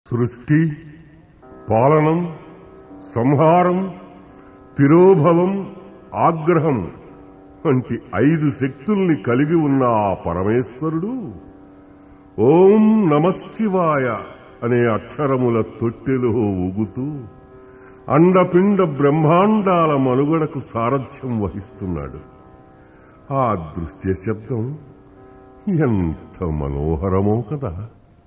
సృష్టి పాలనం సంహారం తిరోభవం ఆగ్రహం వంటి ఐదు శక్తుల్ని కలిగి ఉన్న ఆ పరమేశ్వరుడు ఓం నమశివాయ అనే అక్షరముల తొట్టెలో ఊగుతూ అండపిండ బ్రహ్మాండాల మనుగడకు సారథ్యం వహిస్తున్నాడు ఆ దృశ్య శబ్దం ఎంత మనోహరమో కదా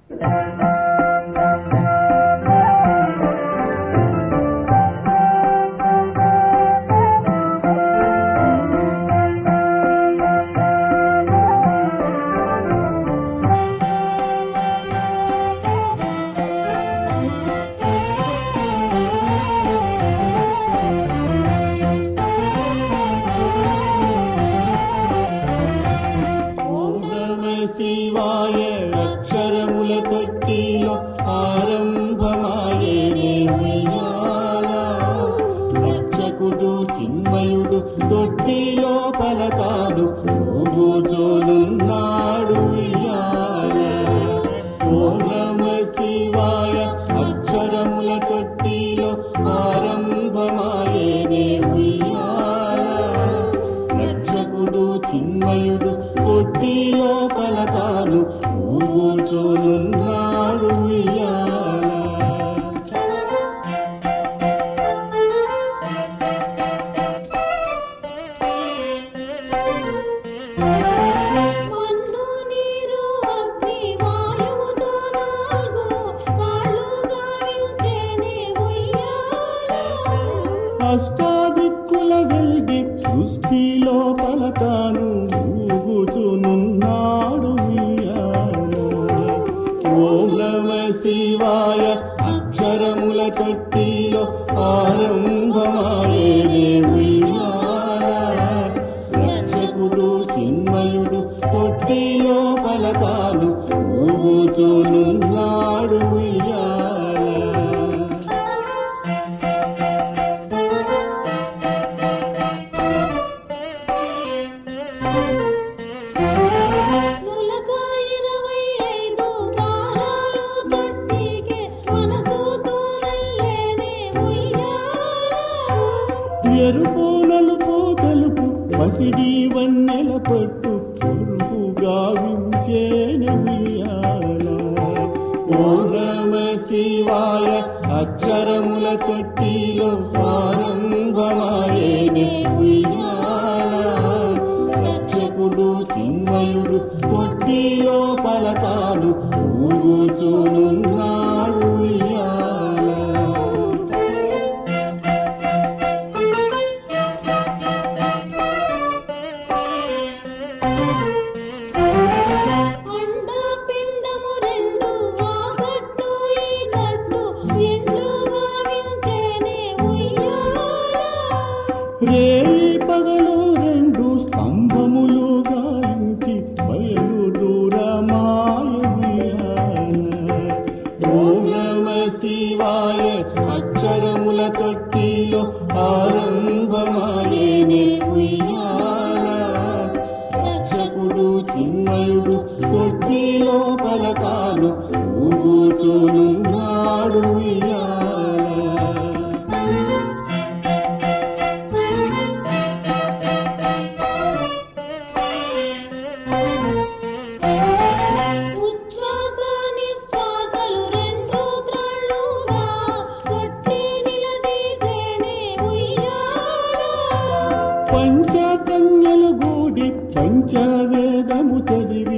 ఓం నమ శివాయ అక్షరముల తొట్టిలో ఆరంభమాయేనే ఉయ్యాల రక్షకుడు చిన్మయుడు తొట్టిలో పలకాడు ఊగుచోనున్నాడు ఉయ్యాల ఓం నమ శివాయ అక్షరముల తొట్టిలో ఆరంభమాయేనే ఉయ్యాల రక్షకుడు చిన్మయుడు కొట్టిలో పలకాలు ఊగూర్చోనున్నాడు ఉయ్యాల. మన్ను నీరు అగ్ని వాయువుతో నాలుగు కాళ్ళుగా నిల్చేనే ఉయ్యాల అష్టాదిక్కుల వెల్గి సృష్టిలో పలకాను ఊగుచునున్నాడు ఉయ్యాల. ఓం నమ శివాయ అక్షరముల తొట్టిలో ఆరంభమాయేనే ఉయ్యాల. రక్షకుడు చిన్మయుడు తొట్టిలో పలకాలు ఊగుచునున్నాడు ఉయ్యాల. నులక ఇరవై ఐదు తారాలు తొట్టికే మనసుతో నల్లేనే ఉయ్యాల ఎరుపు నలుపు తెలుపు పసిడి వన్నెల పట్టు పొరుపుగా వించేను ఉయ్యాల. ఓం నమ శివాయ అక్షరముల తొట్టిలో ఆరంభమాయేనే ఉయ్యాల. రక్షకుడు చిన్మయుడు తొట్టిలో పలకాలు ఊగుచునున్నాడు ఉయ్యాల. అండ పిండము రెండు వాగట్టు ఈ తట్టు ఎండుగా వించేనే ఉయ్యాల రేయి పగలు రెండు స్తంభములు గాయించి బయలు దూరమాయ ఓం నమ శివాయ అక్షరముల తొట్టిలో ఆరంభమాయేనే ఉయ్యాల రక్షకుడు చిన్మయుడు తొట్టిలో పలకాలు ఊగుచునున్నాడు ఉయ్యాల ఉచ్ఛ్వాస నిశ్వాసలు రెండు త్రాళ్ళుగా కొట్టి నిలదీసేనే ఉయ్యాల పంచకన్యలు గూడి పంచవేదము చదివి